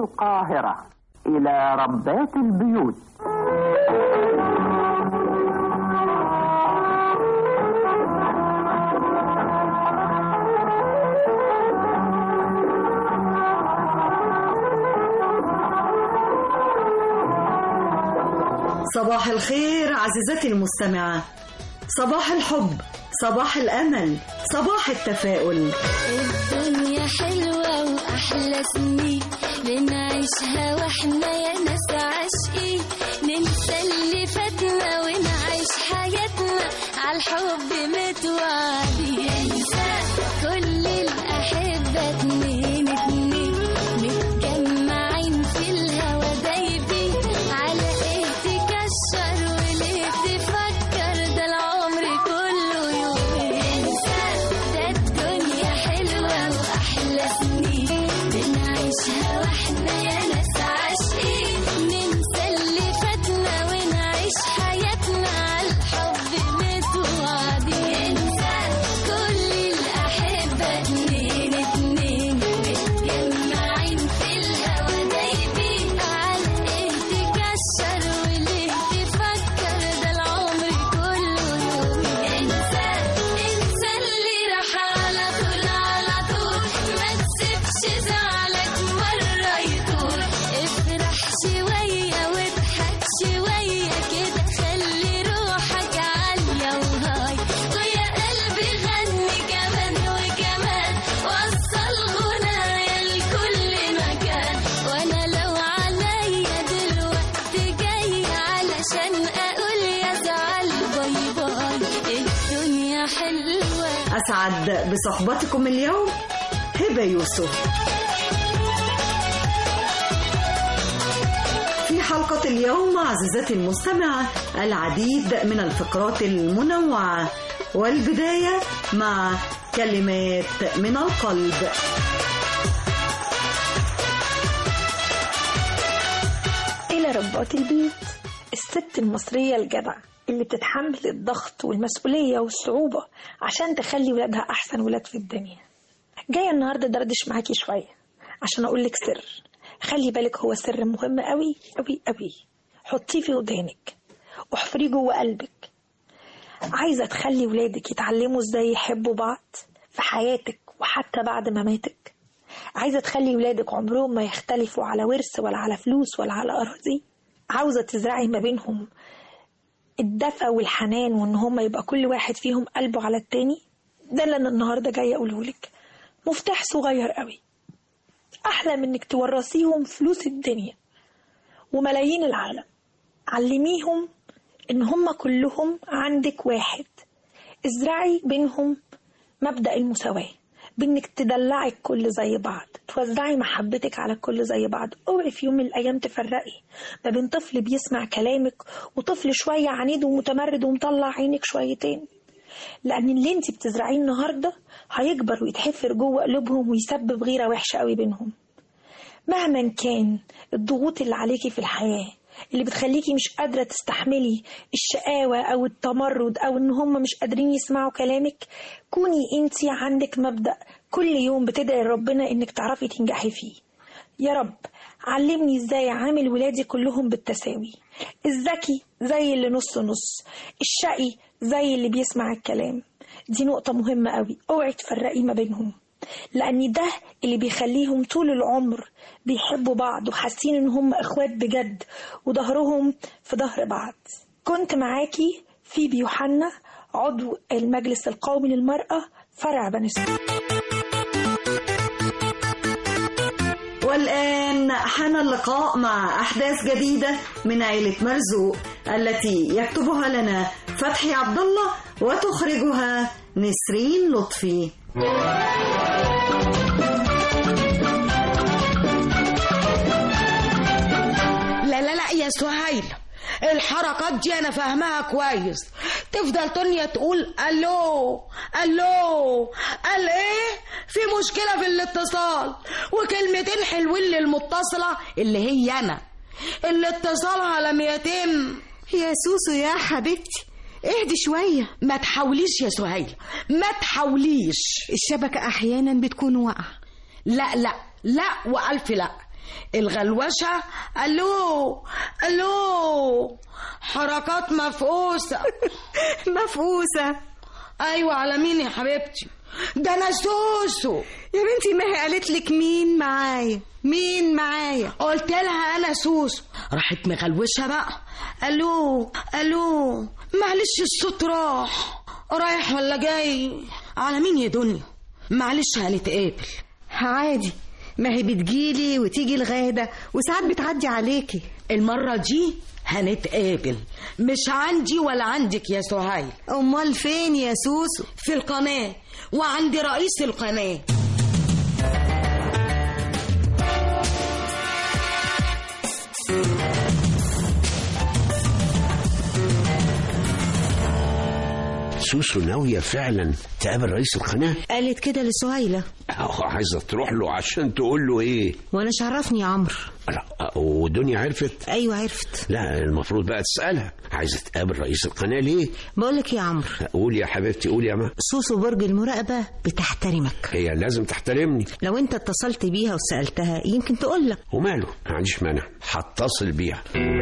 القاهرة إلى ربات البيوت صباح الخير عزيزتي المستمعة صباح الحب صباح الأمل صباح التفاؤل الدنيا حلوة وأحلى سنين بنعيشها واحنا يا ناس عاشقين ننسى اللي فاتنا ونعيش حياتنا عالحب متوعدين انسى كل الأحبة اتنين اتنين متجمعين في الهوا دايبين على ايه تكشر وليه تفكر ده العمر كله يومين انسى ده الدنيا حلوة وأحلى سنين بنعيشها واحنا يا ناس عاشقين ننسى اللي فاتنا ونعيش حياتنا عالحب متوعدين انسى كل الأحبة اتنين اتنين متجمعين في الهوا دايبين على ايه تكشر وليه تفكر ده العمر كله يومين انسى انسى اللي راح على طول على طول ما تسيبش زعلك مرة يطول افرح شوية واضحك شوية كده خلي روحك عالية وهاي ويا قلبي غني كمان وكمان وصل غنايا لكل مكان وانا لو عليا دلوقتي جاي علشان اقول يا زعل باي باي الدنيا حلوة أسعد بصحبتكم اليوم هبة يوسف في حلقة اليوم عزيزتي المستمعة العديد من الفقرات المنوعة والبداية مع كلمات من القلب إلى ربات البيت الست المصرية الجدعة اللي بتتحمل الضغط والمسؤولية والصعوبة عشان تخلي ولادها أحسن ولاد في الدنيا جاية النهاردة دردش معاكي شوية عشان أقولك سر خلي بالك هو سر مهم قوي قوي قوي حطيه في ودانك واحفريه جوه قلبك عايزة تخلي ولادك يتعلموا ازاي يحبوا بعض في حياتك وحتى بعد مماتك عايزة تخلي ولادك عمرهم ما يختلفوا على ورث ولا على فلوس ولا على أراضي عاوزة تزرعي ما بينهم الدفى والحنان وإن هما يبقى كل واحد فيهم قلبه على التاني ده اللي أنا النهاردة جاية أقوله لك مفتاح صغير قوي أحلى من إنك تورثيهم فلوس الدنيا وملايين العالم علميهم إن هما كلهم عندك واحد ازرعي بينهم مبدأ المساواة بإنك تدلعي الكل زي بعض توزعي محبتك على الكل زي بعض اوعي في يوم من الأيام تفرقي ما بين طفل بيسمع كلامك وطفل شوية عنيد ومتمرد ومطلع عينك شويتين لأن اللي انت بتزرعيه النهاردة هيكبر ويتحفر جوه قلوبهم ويسبب غيرة وحشة قوي بينهم مهما كان الضغوط اللي عليكي في الحياة اللي بتخليكي مش قادرة تستحملي الشقاوة أو التمرد أو إن هم مش قادرين يسمعوا كلامك كوني انتي عندك مبدأ كل يوم بتدعي ربنا إنك تعرفي تنجحي فيه يا رب علمني ازاي اعامل ولادي كلهم بالتساوي الذكي زي اللي نص نص الشقي زي اللي بيسمع الكلام دي نقطة مهمة قوي اوعي تفرقي ما بينهم لأن ده اللي بيخليهم طول العمر بيحبوا بعض وحاسين إن هم إخوات بجد وظهرهم في ظهر بعض كنت معاكي في بيوحنا عضو المجلس القومي للمرأة فرع بني سويف والآن حان اللقاء مع أحداث جديدة من عيلة مرزوق التي يكتبها لنا فتحي عبد الله وتخرجها نسرين لطفي لا لا لا يا سهيل الحركات دي انا فاهمها كويس تفضل تونيا تقول الو الو قال ايه في مشكله في الاتصال وكلمتين حلوين للمتصله اللي هي انا اللي اتصالها لم يتم يا سوسو يا حبيبتي اهدي شوية ما تحاوليش يا سهيل ما تحاوليش الشبكة أحيانا بتكون واقعة لا لا لا والف لا الغلوشة الو الو حركات مفقوسة مفقوسة ايوه على مين يا حبيبتي ده انا سوسو يا بنتي ما هي قالت لك مين معايا مين معايا قلت لها انا سوسو راحت مغلوشة بقى الو الو معلش الصوت راح رايح ولا جاي على مين يا دنيا معلش هنتقابل عادي ما هي بتجيلي وتيجي الغادة وساعات بتعدي عليكي المرة دي هنتقابل مش عندي ولا عندك يا سهيل امال فين يا سوسو في القناة وعندي رئيس القناة سوسو ناوية فعلا تقابل رئيس القناة قالت كده لسهيلة أخ، عايزة تروح له عشان تقول له ايه وانا عرفني يا عمرو لا ودنيا عرفت ايوه عرفت لا المفروض بقى تسألها عايزة تقابل رئيس القناة ليه بقولك يا عمرو قول يا حبيبتي قول يا ما سوسو برج المراقبة بتحترمك هي لازم تحترمني لو انت اتصلت بيها وسألتها يمكن تقولك وماله ما عنديش مانع هتصل بيها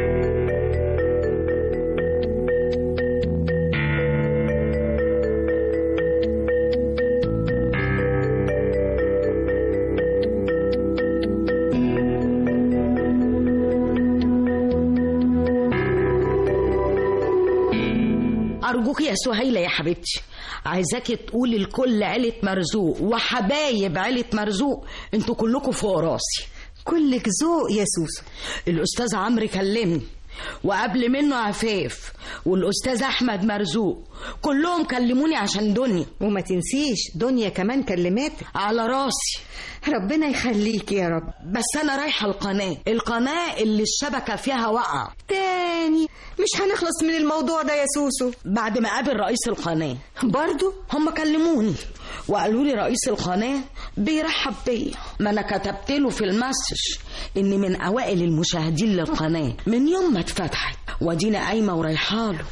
أرجوك يا سهيلة يا حبيبتي عايزاكي تقولي لكل عيلة مرزوق وحبايب عيلة مرزوق انتوا كلكم فوق راسي كلك ذوق يا سوسو الأستاذ عمرو كلمني وقبل منه عفاف والأستاذ أحمد مرزوق كلهم كلموني عشان دنيا وما تنسيش دنيا كمان كلماتك على راسي ربنا يخليكي يا رب بس أنا رايحة القناة القناة اللي الشبكة فيها وقع تاني مش هنخلص من الموضوع ده يا سوسو بعد ما قابل رئيس القناة برضو هم كلموني وقالوا لي رئيس القناة بيرحب بيا ما انا كتبت له في المسج اني من اوائل المشاهدين للقناة من يوم ما اتفتحت وادينا قايمة ورايحة له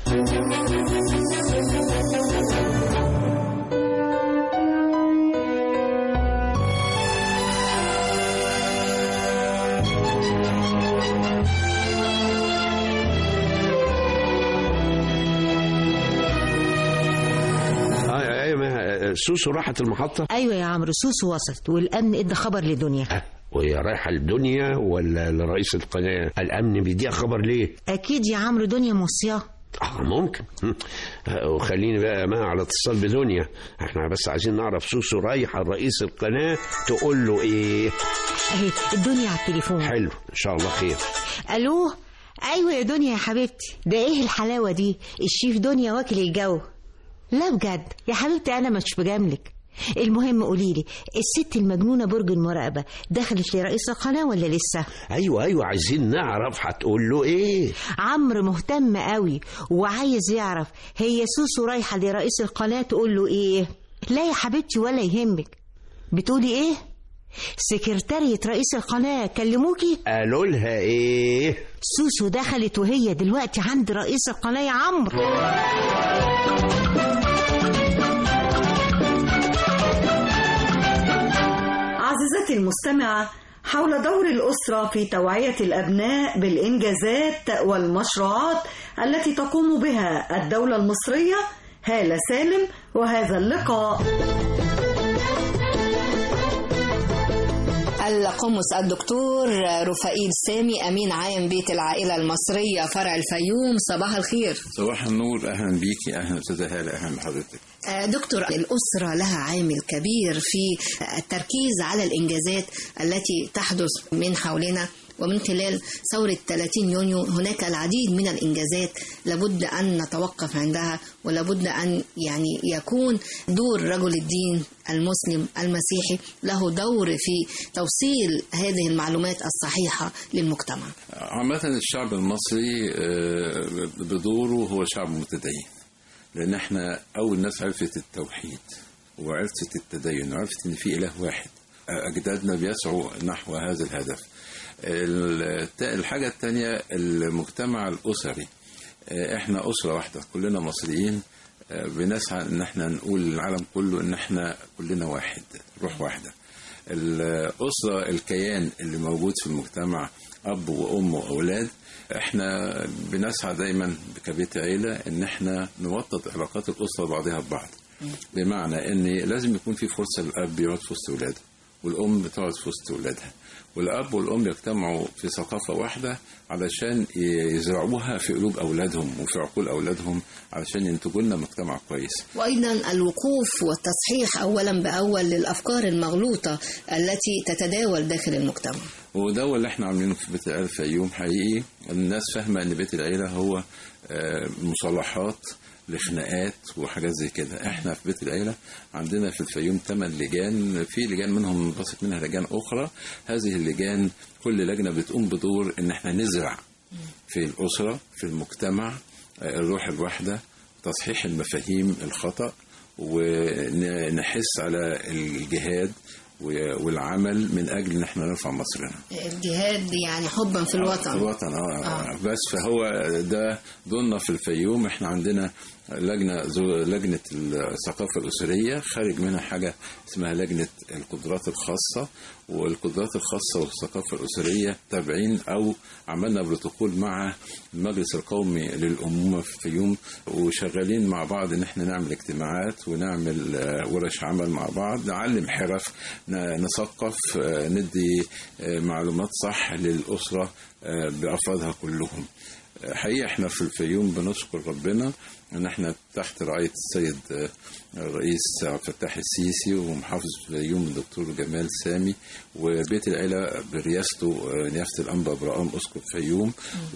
آه، ايوه ما- سوسو راحت المحطة ايوه يا عمرو سوسو وصلت والامن ادى خبر لدنيا آه، وهي رايحة لدنيا ولا لرئيس القناة الأمن بيديها خبر ليه اكيد يا عمرو دنيا موصياه اه ممكن هم. آه، وخليني بقى ما على اتصال بدنيا احنا بس عايزين نعرف سوسو رايحة لرئيس القناة تقول له ايه اهي الدنيا على التليفون حلو ان شاء الله خير الو ايوه يا دنيا يا حبيبتي ده ايه الحلاوه دي الشيف دنيا واكل الجو لا بجد يا حبيبتي انا مش بجاملك المهم قولي لي الست المجنونه برج المراقبه دخلت لرئيس القناه ولا لسه ايوه ايوه عايزين نعرف هتقول له ايه عمرو مهتم قوي وعايز يعرف هي سوسو رايحه لرئيس القناه تقول له ايه لا يا حبيبتي ولا يهمك بتقولي ايه سكرتارية رئيس القناة كلموكي قالوا لها ايه سوسو دخلت وهي دلوقتي عند رئيس القناة يا عمرو عزيزتي المستمعة حول دور الأسرة في توعية الأبناء بالإنجازات والمشروعات التي تقوم بها الدولة المصرية هالة سالم وهذا اللقاء القمص الدكتور رفائيل سامي أمين عام بيت العائلة المصرية فرع الفيوم صباح الخير صباح النور اهلا بيكي اهلا استاذه هاله اهلا بحضرتك آه، دكتور الأسرة لها عامل كبير في التركيز على الإنجازات التي تحدث من حولنا ومن خلال ثورة 30 يونيو هناك العديد من الإنجازات لابد أن نتوقف عندها ولابد أن يعني يكون دور رجل الدين المسلم المسيحي له دور في توصيل هذه المعلومات الصحيحة للمجتمع عامة الشعب المصري آه، بدوره هو شعب متدين لأن احنا أول ناس عرفت التوحيد وعرفت التدين وعرفت إن في إله واحد آه، أجدادنا بيسعوا نحو هذا الهدف الت- الحاجة الثانية المجتمع الأسري آه، احنا أسرة واحدة كلنا مصريين آه، بنسعى ان احنا نقول للعالم كله ان احنا كلنا واحد روح واحدة الأسرة الكيان اللي موجود في المجتمع أب وأم وأولاد احنا بنسعى دايما كبيت عيلة ان احنا نوطد علاقات الأسرة بعضها ببعض بمعنى ان لازم يكون في فرصة للأب يقعد في وسط ولاده والأم بتقعد في وسط ولادها والأب والأم يجتمعوا في ثقافة واحدة علشان يزرعوها في قلوب أولادهم وفي عقول أولادهم علشان ينتجوا لنا مجتمع كويس وأيضا الوقوف والتصحيح أولا بأول للأفكار المغلوطة التي تتداول داخل المجتمع وده اللي احنا عاملينه في بيت العيلة في يوم حقيقي الناس فاهمة ان بيت العيلة هو آه، مصالحات لخناقات وحاجات زي كده احنا في بيت العيلة عندنا في الفيوم ثمان لجان في لجان منهم منبسط منها لجان اخرى هذه اللجان كل لجنة بتقوم بدور ان احنا نزرع في الأسرة في المجتمع آه، الروح الواحدة تصحيح المفاهيم الخطأ ونحس على الجهاد و- والعمل من أجل إن احنا نرفع مصرنا الجهاد يعني حبا في الوطن في الوطن اه, آه. بس فهو ده دورنا في الفيوم احنا عندنا لجنه زو لجنه الثقافه الاسريه خارج منها حاجه اسمها لجنه القدرات الخاصه والقدرات الخاصه والثقافه الاسريه تابعين او عملنا بروتوكول مع المجلس القومي للامومه في الفيوم وشغالين مع بعض ان احنا نعمل اجتماعات ونعمل آه، ورش عمل مع بعض نعلم حرف ن- نثقف آه، ندي آه، معلومات صح للاسره آه، بافرادها كلهم آه، حقيقه احنا في الفيوم بنشكر ربنا ان احنا تحت رعايه السيد آه، الرئيس عبد الفتاح السيسي ومحافظ الفيوم الدكتور جمال سامي وبيت العيله برئاسته آه، نيافه الانبا ابراهيم اسقف الفيوم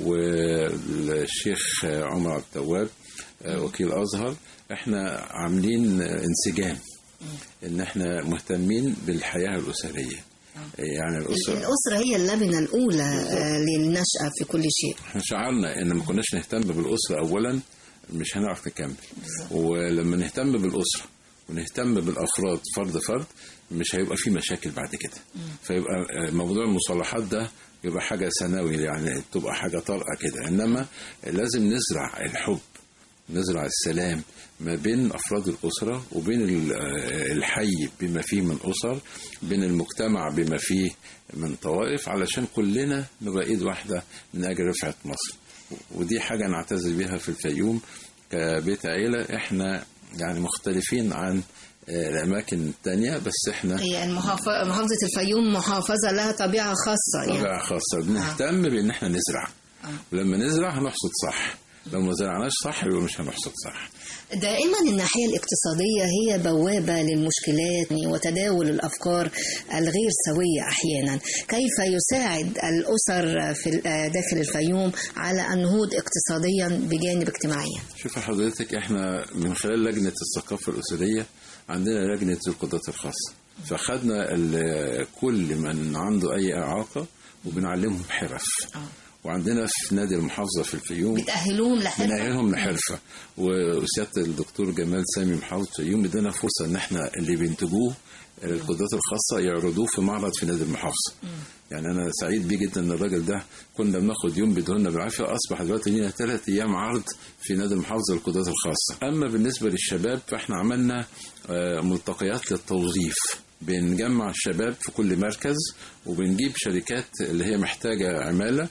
والشيخ آه، عمر عبد التواب آه، وكيل ازهر احنا عاملين آه، انسجام ان احنا مهتمين بالحياه الاسريه يعني الاسره الأسرة هي اللبنة الأولى آه، للنشأة في كل شيء احنا شعرنا ان ما كناش نهتم بالاسره اولا مش هنعرف نكمل ولما نهتم بالاسره ونهتم بالافراد فرد فرد مش هيبقى في مشاكل بعد كده فيبقى آه، موضوع المصالحات ده يبقى حاجه ثانوي يعني تبقى حاجه طارئه كده انما لازم نزرع الحب نزرع السلام ما بين افراد الاسره وبين ال- آه، الحي بما فيه من اسر بين المجتمع بما فيه من طوائف علشان كلنا نبقى ايد واحده من اجل رفعه مصر ودي حاجه نعتز بيها في الفيوم كبيت عيله احنا يعني مختلفين عن آه، الاماكن التانية بس احنا هي المحافظة محافظة الفيوم محافظة لها طبيعة خاصة يعني طبيعة خاصة بنهتم بان احنا نزرع ولما نزرع هنحصد صح لو ما زرعناش صح يبقى مش هنحصد صح دائما الناحية الاقتصادية هي بوابة للمشكلات وتداول الأفكار الغير سوية أحيانا كيف يساعد الأسر في داخل الفيوم على النهوض اقتصاديا بجانب اجتماعيا شوف حضرتك احنا من خلال لجنة الثقافة الأسرية عندنا لجنة القدرات الخاصة فخدنا ال- كل من عنده أي إعاقة وبنعلمهم حرف وعندنا في نادي المحافظة في الفيوم بتأهلوهم لحرفة بنأهلهم لحرفة وسيادة الدكتور جمال سامي محافظ الفيوم ادانا فرصة ان احنا اللي بينتجوه القدرات الخاصة يعرضوه في معرض في نادي المحافظة يعني انا سعيد بيه جدا ان الراجل ده كنا بناخد يوم بيدهولنا بالعافيه اصبح دلوقتي لينا ثلاث ايام عرض في نادي المحافظه للقدرات الخاصه اما بالنسبه للشباب فاحنا عملنا آه، ملتقيات للتوظيف بنجمع الشباب في كل مركز وبنجيب شركات اللي هي محتاجه عماله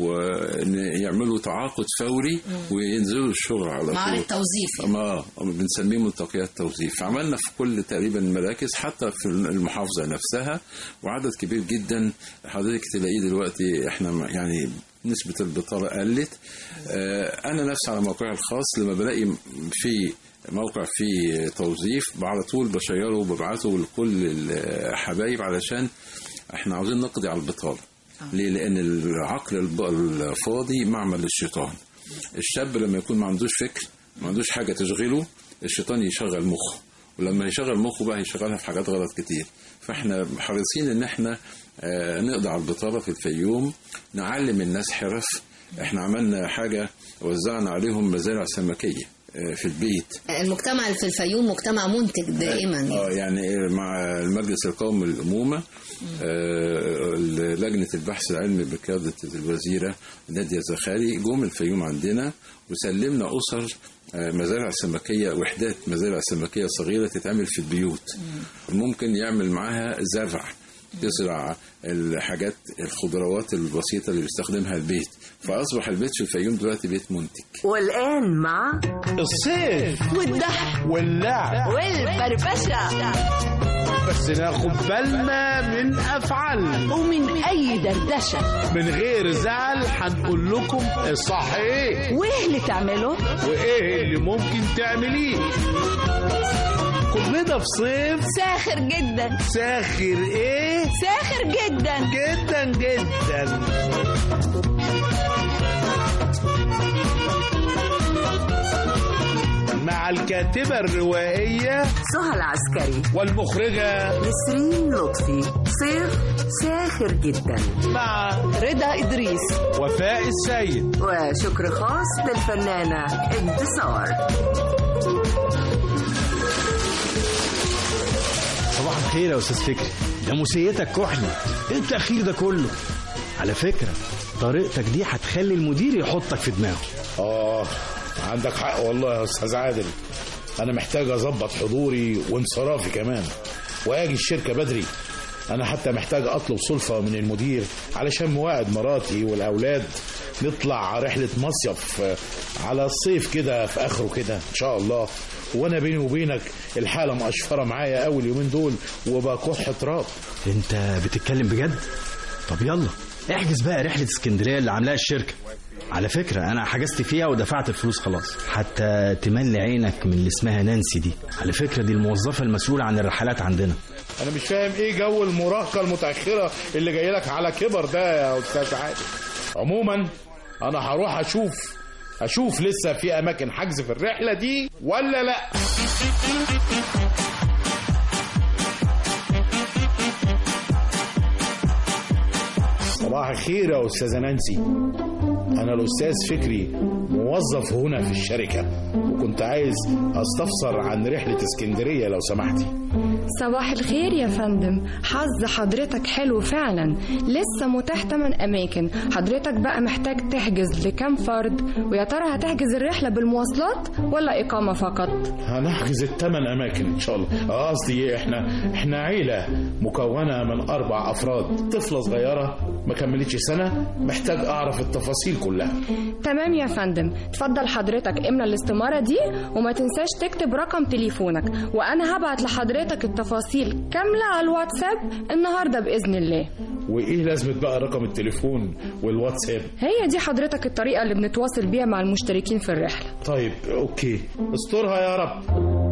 ويعملوا تعاقد فوري وينزلوا الشغل على طول معارض توظيف ما بنسميه ملتقيات توظيف عملنا في كل تقريبا مراكز حتى في المحافظة نفسها وعدد كبير جدا حضرتك تلاقيه دلوقتي احنا يعني نسبة البطالة قلت آه، أنا نفسي على موقعي الخاص لما بلاقي في موقع فيه توظيف على طول بشيره وببعته لكل الحبايب علشان احنا عاوزين نقضي على البطالة ليه؟ لأن العقل الب- الفاضي معمل للشيطان الشاب لما يكون ما عندوش فكر ما عندوش حاجة تشغله الشيطان يشغل مخه ولما يشغل مخه بقى يشغلها في حاجات غلط كتير فاحنا حريصين ان احنا آه، نقضي على البطالة في الفيوم نعلم الناس حرف احنا عملنا حاجة وزعنا عليهم مزارع سمكية آه، في البيت المجتمع في الفيوم مجتمع منتج دائما اه يعني مع المجلس القومي للأمومة آه، لجنة البحث العلمي بقيادة الوزيرة نادية زخاري جم الفيوم عندنا وسلمنا أسر آه، مزارع سمكية وحدات مزارع سمكية صغيرة تتعمل في البيوت ممكن يعمل معاها زرع يزرع الحاجات الخضروات البسيطة اللي بيستخدمها البيت فأصبح البيت في الفيوم دلوقتي بيت منتج والآن مع الصيف والضحك واللعب والفرفشة بس ناخد بالنا من أفعالنا ومن أي دردشة من غير زعل هنقول لكم الصح إيه وإيه اللي تعمله؟ وإيه اللي ممكن تعمليه كلنا في صيف ساخر جدا ساخر إيه ساخر جدا جدا جدا مع الكاتبة الروائية سهى العسكري والمخرجة نسرين لطفي صيف ساخر جدا مع رضا إدريس وفاء السيد وشكر خاص للفنانة انتصار صباح الخير يا استاذ فكري ناموسيتك كحلي ايه التاخير ده كله على فكره طريقتك دي هتخلي المدير يحطك في دماغه آه عندك حق والله يا أستاذ عادل أنا محتاج أظبط حضوري وانصرافي كمان وأجي الشركة بدري أنا حتى محتاج أطلب سلفة من المدير علشان مواعيد مراتي والأولاد نطلع رحلة مصيف آه، على الصيف كده في آخره كده إن شاء الله وأنا بيني وبينك الحالة مقشفرة معايا أول يومين دول وبكح تراب انت بتتكلم بجد طب يلا احجز بقى رحله اسكندريه اللي عاملاها الشركه على فكرة أنا حجزت فيها ودفعت الفلوس خلاص حتى تملي عينك من اللي اسمها نانسي دي على فكرة دي الموظفة المسؤولة عن الرحلات عندنا أنا مش فاهم إيه جو المراهقة المتأخرة اللي جاي لك على كبر ده يا أستاذ عادل عموما أنا هروح أشوف أشوف لسه في أماكن حجز في الرحلة دي ولا لأ صباح الخير يا أستاذة نانسي أنا الأستاذ فكري موظف هنا في الشركة وكنت عايز أستفسر عن رحلة اسكندرية لو سمحتي صباح الخير يا فندم حظ حضرتك حلو فعلا لسه متاح 8 أماكن حضرتك بقى محتاج تحجز لكام فرد ويا ترى هتحجز الرحلة بالمواصلات ولا إقامة فقط هنحجز الثمان أماكن إن شاء الله آه، قصدي إحنا إحنا عيلة مكونة من أربع أفراد طفلة صغيرة ما كملتش سنة محتاج أعرف التفاصيل كلها تمام يا فندم تفضل حضرتك املى الاستمارة دي وما تنساش تكتب رقم تليفونك وأنا هبعت لحضرتك التفاصيل كاملة على الواتساب النهاردة بإذن الله وإيه لازمة بقى رقم التليفون والواتساب هي دي حضرتك الطريقة اللي بنتواصل بيها مع المشتركين في الرحلة طيب أوكي استرها يا رب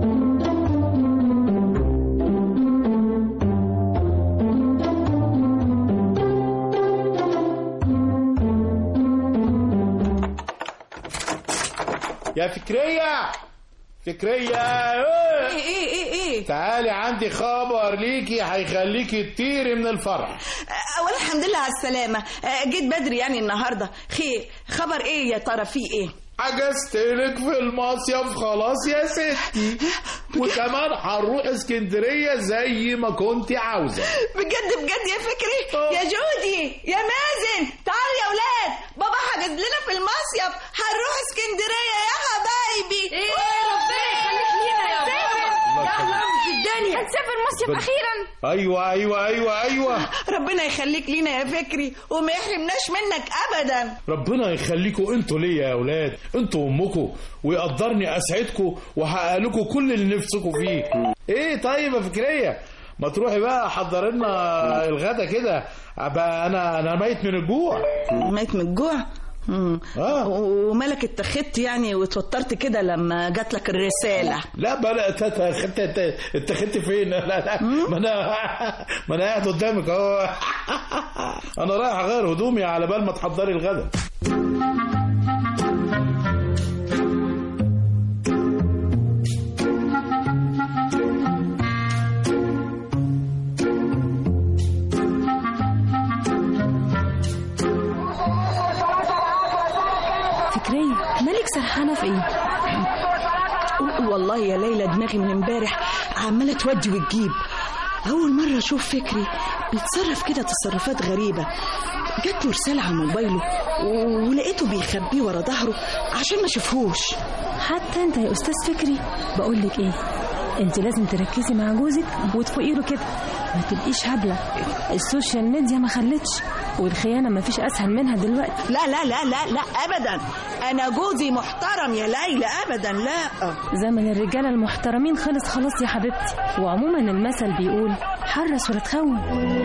يا فكرية فكرية ايه ايه ايه ايه تعالي عندي خبر ليكي هيخليكي تطيري من الفرح اولا الحمد لله على السلامة آه، جيت بدري يعني النهاردة خير خبر ايه يا ترى في ايه حجزت لك في المصيف خلاص يا ستي وكمان هنروح اسكندريه زي ما كنت عاوزه بجد بجد يا فكري يا جودي يا مازن تعالوا يا اولاد بابا حجز لنا في المصيف هنروح اسكندريه يا حبايبي ايه ربنا يخليك لينا يا بابا يا الله في الدنيا هنسافر مصيف بل- اخيرا ايوه ايوه ايوه ايوه ربنا يخليك لينا يا فكري وما يحرمناش منك ابدا ربنا يخليكوا انتوا ليا يا اولاد انتوا امكوا ويقدرني اسعدكوا واحقق لكم كل اللي نفسكوا فيه ايه طيب يا فكريه ما تروحي بقى حضر لنا الغدا كده ابقى انا انا ميت من الجوع ميت من الجوع مم. آه. ومالك اتخذت يعني واتوترت كده لما جات لك الرساله لا بلا اتخذت اتخذت فين لا لا ما انا ما انا قاعد قدامك اهو انا رايح اغير هدومي على بال ما تحضري الغدا فكرية مالك سرحانة في ايه؟ والله يا ليلى دماغي من امبارح عمالة تودي وتجيب أول مرة أشوف فكري بيتصرف كده تصرفات غريبة جات له رسالة على موبايله و- ولقيته بيخبيه ورا ظهره عشان ما اشوفهوش حتى انت يا استاذ فكري بقول لك ايه انت لازم تركزي مع جوزك وتفوقي له كده ما تبقيش هبله السوشيال ميديا ما خلتش والخيانه ما فيش اسهل منها دلوقتي لا لا لا لا لا ابدا انا جوزي محترم يا ليلى ابدا لا زمن الرجاله المحترمين خلص خلاص يا حبيبتي وعموما المثل بيقول حرص ولا تخون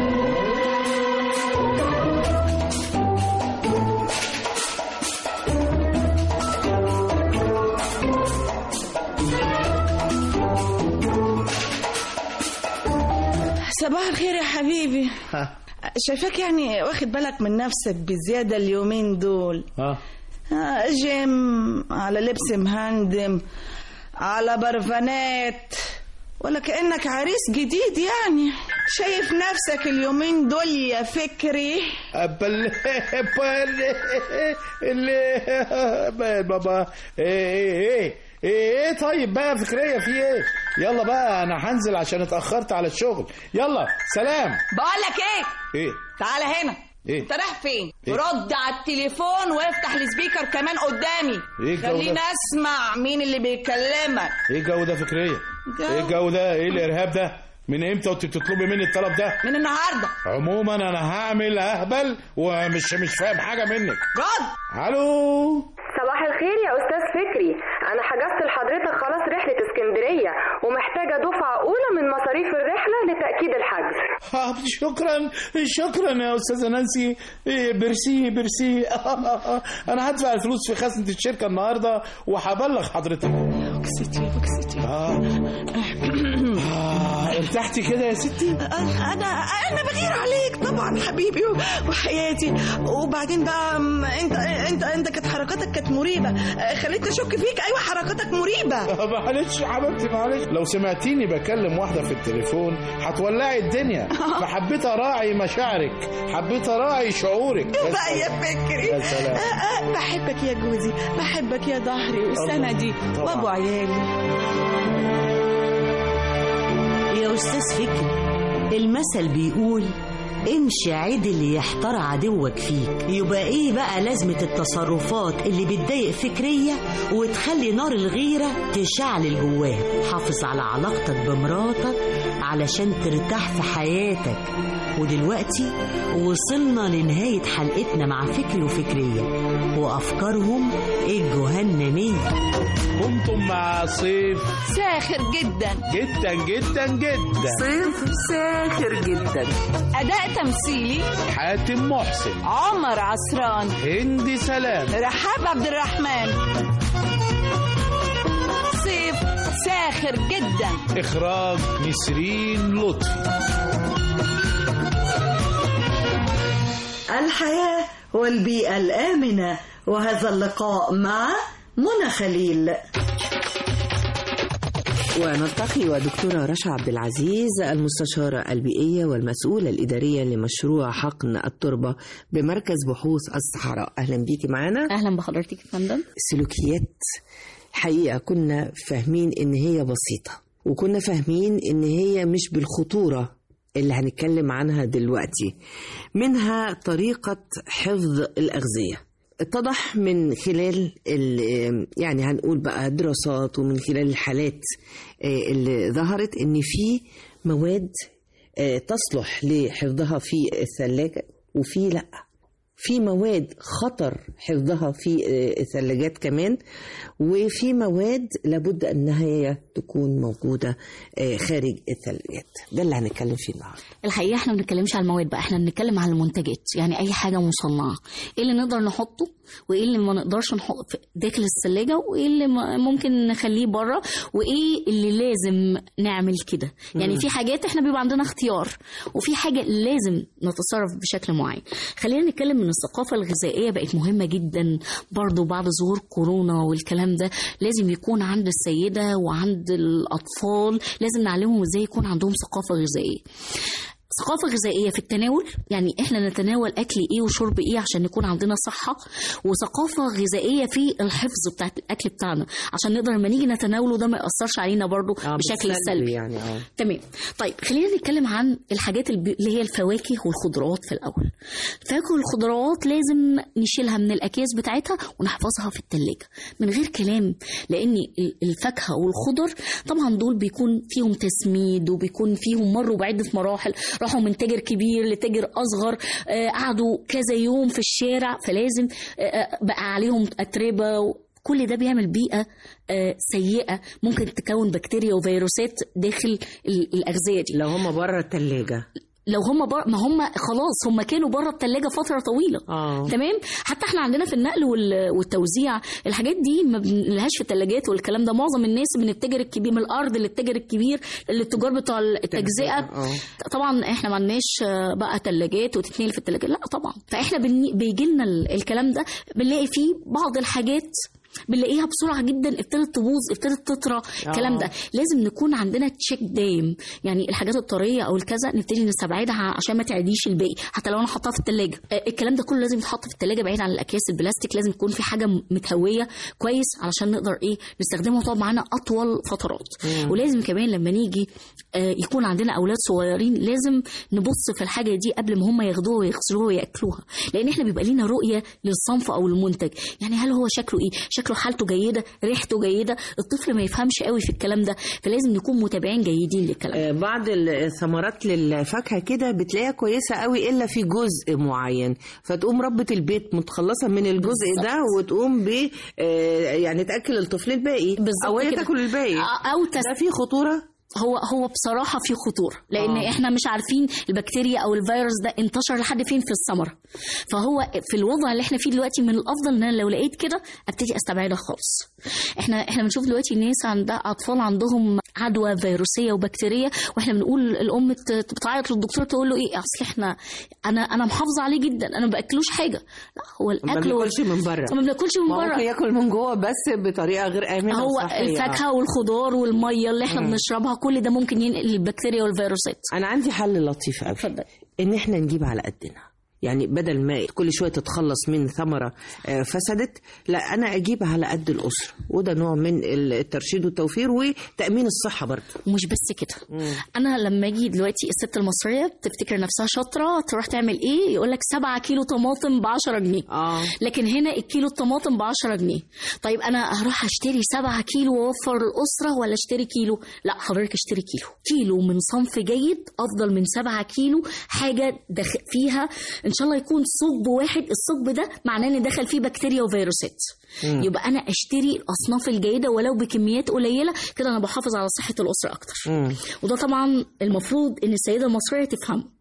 صباح الخير يا حبيبي شايفاك يعني واخد بالك من نفسك بزيادة اليومين دول ها آه، جيم على لبس مهندم على برفانات ولا كأنك عريس جديد يعني شايف نفسك اليومين دول يا فكري بل بل اللي بابا ايه ايه ايه ايه ايه طيب بقى فكرية في ايه يلا بقى انا هنزل عشان اتأخرت على الشغل يلا سلام بقول لك ايه ايه تعالى هنا إيه؟ انت رايح فين إيه؟ رد على التليفون وافتح السبيكر كمان قدامي إيه الجو ده؟ خليني اسمع مين اللي بيكلمك ايه الجو ده فكرية جو؟ ايه الجو ده ايه الارهاب ده من امتى وانت بتطلبي مني الطلب ده من النهارده عموما انا هعمل اهبل ومش مش فاهم حاجه منك رد الو صباح الخير يا استاذ فكري انا حجزت لحضرتك خلاص رحله اسكندريه ومحتاجه دفعه اولى من مصاريف الرحله لتاكيد الحجز آه، شكرا شكرا يا استاذه نانسي إيه، بيرسي بيرسي انا هدفع الفلوس في خزنه الشركه النهارده وهبلغ حضرتك بكستي بكستي اه آه، ارتحتي كده يا ستي انا انا بغير عليك طبعا حبيبي وحياتي وبعدين بقى م- انت انت انت كانت حركاتك كانت مريبه آه، خليتني اشك فيك ايوه حركاتك مريبه معلش يا حبيبتي معلش لو سمعتيني بكلم واحده في التليفون هتولعي الدنيا فحبيت اراعي مشاعرك حبيت اراعي شعورك يا بقى يا سلام. فكري يا سلام. آه، آه، بحبك يا جوزي بحبك يا ظهري وسندي طبعاً. وابو عيالي يا أستاذ فكري المثل بيقول امشي عدل يحتار عدوك فيك يبقى ايه بقى لازمة التصرفات اللي بتضايق فكرية وتخلي نار الغيرة تشعل جواها حافظ على علاقتك بمراتك علشان ترتاح في حياتك ودلوقتي وصلنا لنهاية حلقتنا مع فكري وفكرية وأفكارهم الجهنمية كنتم مع صيف ساخر جدا جدا جدا جدا صيف ساخر جدا اداء تمثيلي حاتم محسن عمر عصران هندي سلام رحاب عبد الرحمن صيف ساخر جدا إخراج نسرين لطفي الحياة والبيئة الآمنة وهذا اللقاء مع منى خليل ونلتقي ودكتورة رشا عبد العزيز المستشارة البيئية والمسؤولة الإدارية لمشروع حقن التربة بمركز بحوث الصحراء أهلا بيكي معانا اهلا بحضرتك يا فندم السلوكيات حقيقة كنا فاهمين إن هي بسيطة وكنا فاهمين إن هي مش بالخطورة اللي هنتكلم عنها دلوقتي منها طريقة حفظ الأغذية اتضح من خلال ال- يعني هنقول بقى دراسات ومن خلال الحالات آه، اللي ظهرت ان في مواد آه، تصلح لحفظها في الثلاجة وفي لا في مواد خطر حفظها في آه، الثلاجات كمان وفي مواد لابد انها هي تكون موجوده آه، خارج الثلاجات ده اللي هنتكلم فيه النهارده الحقيقه احنا ما بنتكلمش على المواد بقى احنا بنتكلم على المنتجات يعني اي حاجه مصنعه ايه اللي نقدر نحطه وايه اللي ما نقدرش نحط في داخل الثلاجه وايه اللي ما- ممكن نخليه بره وايه اللي لازم نعمل كده يعني مم. في حاجات احنا بيبقى عندنا اختيار وفي حاجه لازم نتصرف بشكل معين خلينا نتكلم ان الثقافه الغذائيه بقت مهمه جدا برضو بعد ظهور كورونا والكلام ده لازم يكون عند السيده وعند الاطفال لازم نعلمهم ازاي يكون عندهم ثقافه غذائيه ثقافه غذائيه في التناول يعني احنا نتناول اكل ايه وشرب ايه عشان يكون عندنا صحه وثقافه غذائيه في الحفظ بتاعت الاكل بتاعنا عشان نقدر لما نيجي نتناوله ده ما ياثرش علينا برضو آه، بشكل بالسلب سلبي يعني اه تمام طيب خلينا نتكلم عن الحاجات الب- اللي هي الفواكه والخضروات في الاول الفواكه والخضروات لازم نشيلها من الاكياس بتاعتها ونحفظها في التلاجة من غير كلام لان ال- الفاكهه والخضر طبعا دول بيكون فيهم تسميد وبيكون فيهم مروا بعده مراحل راحوا من تاجر كبير لتاجر اصغر آه، قعدوا كذا يوم في الشارع فلازم آه، آه، بقى عليهم اتربه و- كل ده بيعمل بيئة آه، سيئة ممكن تكون بكتيريا وفيروسات داخل ال- الأغذية دي لو هم بره التلاجة لو هم بر... ما هم خلاص هم كانوا بره التلاجة فترة طويلة آه. تمام حتى احنا عندنا في النقل وال... والتوزيع الحاجات دي ما بنلهاش في التلاجات والكلام ده معظم الناس من التاجر الكبير من الأرض للتاجر الكبير للتجار بتوع التجزئة اه طبعا احنا ما عندناش آه، بقى تلاجات وتتنقل في التلاجة لا طبعا فاحنا بني... بيجي لنا ال- الكلام ده بنلاقي فيه بعض الحاجات بنلاقيها بسرعه جدا ابتدت تبوظ ابتدت تطرى الكلام ده لازم نكون عندنا تشيك دايم يعني الحاجات الطريه او الكذا نبتدي نستبعدها عشان ما تعديش الباقي حتى لو انا حطاها في الثلاجه الكلام ده كله لازم يتحط في الثلاجه بعيد عن الاكياس البلاستيك لازم تكون في حاجه متهويه كويس علشان نقدر ايه نستخدمها وتقعد معانا اطول فترات مم. ولازم كمان لما نيجي آه، يكون عندنا اولاد صغيرين لازم نبص في الحاجه دي قبل ما هم ياخدوها ويغسلوها وياكلوها لان احنا بيبقى لينا رؤيه للصنف او المنتج يعني هل هو شكله ايه شكله حالته جيده ريحته جيده الطفل ما يفهمش قوي في الكلام ده فلازم نكون متابعين جيدين للكلام آه، بعض الثمرات للفاكهه كده بتلاقيها كويسه قوي الا في جزء معين فتقوم ربة البيت متخلصه من الجزء ده وتقوم ب آه، يعني تاكل الطفل الباقي او هي كده. تاكل الباقي او تس... ده في خطوره هو هو بصراحة في خطورة لأن آه. آه. إحنا مش عارفين البكتيريا أو الفيروس ده انتشر لحد فين في الثمرة فهو في الوضع اللي إحنا فيه دلوقتي من الأفضل إن أنا لو لقيت كده أبتدي أستبعدها خالص إحنا إحنا بنشوف دلوقتي ناس عندها أطفال عندهم عدوى فيروسية وبكتيرية وإحنا بنقول الأم ت- بتعيط للدكتور تقول له إيه أصل إحنا أنا أنا محافظة عليه جدا أنا ما بأكلوش حاجة لا هو ما الأكل وال- بناكلش من بره ما بناكلش من ما بره ممكن ياكل من جوه بس بطريقه غير امنه هو وصحية. الفاكهة والخضار والمية اللي إحنا مم. بنشربها كل ده ممكن ينقل البكتيريا والفيروسات انا عندي حل لطيف قوي ان احنا نجيب على قدنا يعني بدل ما كل شويه تتخلص من ثمره آه، فسدت لا انا اجيب على قد الاسره وده نوع من الترشيد والتوفير وتامين الصحه برضه ومش بس كده انا لما اجي دلوقتي الست المصريه بتفتكر نفسها شاطره تروح تعمل ايه يقول لك 7 كيلو طماطم ب 10 جنيه اه لكن هنا الكيلو الطماطم ب 10 جنيه طيب انا هروح اشتري 7 كيلو واوفر الاسره ولا اشتري كيلو لا حضرتك اشتري كيلو كيلو من صنف جيد افضل من 7 كيلو حاجه دخ فيها ان شاء الله يكون ثقب واحد الثقب ده معناه ان دخل فيه بكتيريا وفيروسات مم. يبقى انا اشتري الاصناف الجيده ولو بكميات قليله كده انا بحافظ على صحه الاسره اكتر مم. وده طبعا المفروض ان السيده المصريه تفهمه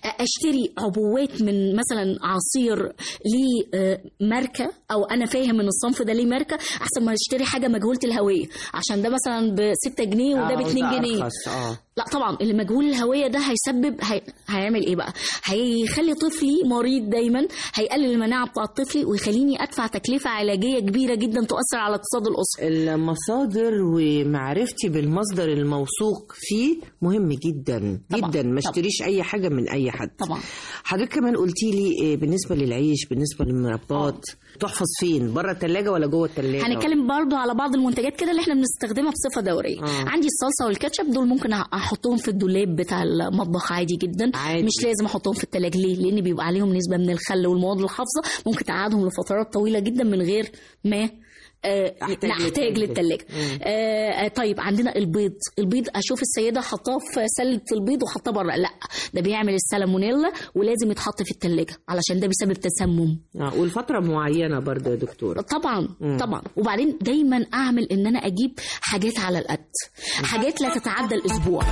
اشتري عبوات من مثلا عصير ليه آه، ماركه او انا فاهم ان الصنف ده ليه ماركه احسن ما اشتري حاجه مجهوله الهويه عشان ده مثلا ب 6 جنيه وده ب آه، 2 وده جنيه أرخص، اه لا طبعا اللي مجهول الهويه ده هيسبب هي... هيعمل ايه بقى هيخلي طفلي مريض دايما هيقلل المناعه بتاع طفلي ويخليني ادفع تكلفه علاجيه كبيره جدا تؤثر على اقتصاد الاسره المصادر ومعرفتي بالمصدر الموثوق فيه مهم جدا طبعاً، جدا ما طبعاً. اشتريش اي حاجه من اي حد طبعا حضرتك كمان قلتي لي إيه بالنسبه للعيش بالنسبه للمربات تحفظ فين بره الثلاجه ولا جوه الثلاجه هنتكلم برضو على بعض المنتجات كده اللي احنا بنستخدمها بصفه دوريه آه. عندي الصلصه والكاتشب دول ممكن احطهم في الدولاب بتاع المطبخ عادي جدا عادي. مش لازم احطهم في التلاجة ليه لان بيبقى عليهم نسبه من الخل والمواد الحافظه ممكن تقعدهم لفترات طويله جدا من غير ما آه، أحتاج نحتاج للتلاجة. للتلاجة مم. آه آه، طيب عندنا البيض البيض اشوف السيده حطاه في سله البيض وحطاه بره لا ده بيعمل السالمونيلا ولازم يتحط في التلاجة علشان ده بيسبب تسمم آه والفتره معينه برضه يا دكتوره طبعا مم. طبعا وبعدين دايما اعمل ان انا اجيب حاجات على القد حاجات لا تتعدى الاسبوع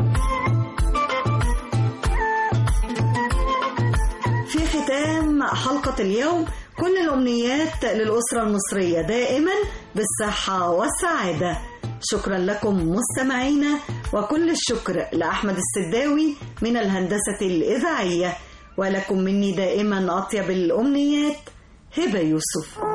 في ختام حلقة اليوم كل الأمنيات للأسرة المصرية دائما بالصحة والسعادة شكرا لكم مستمعينا وكل الشكر لأحمد السداوي من الهندسة الإذاعية ولكم مني دائما أطيب الأمنيات هبة يوسف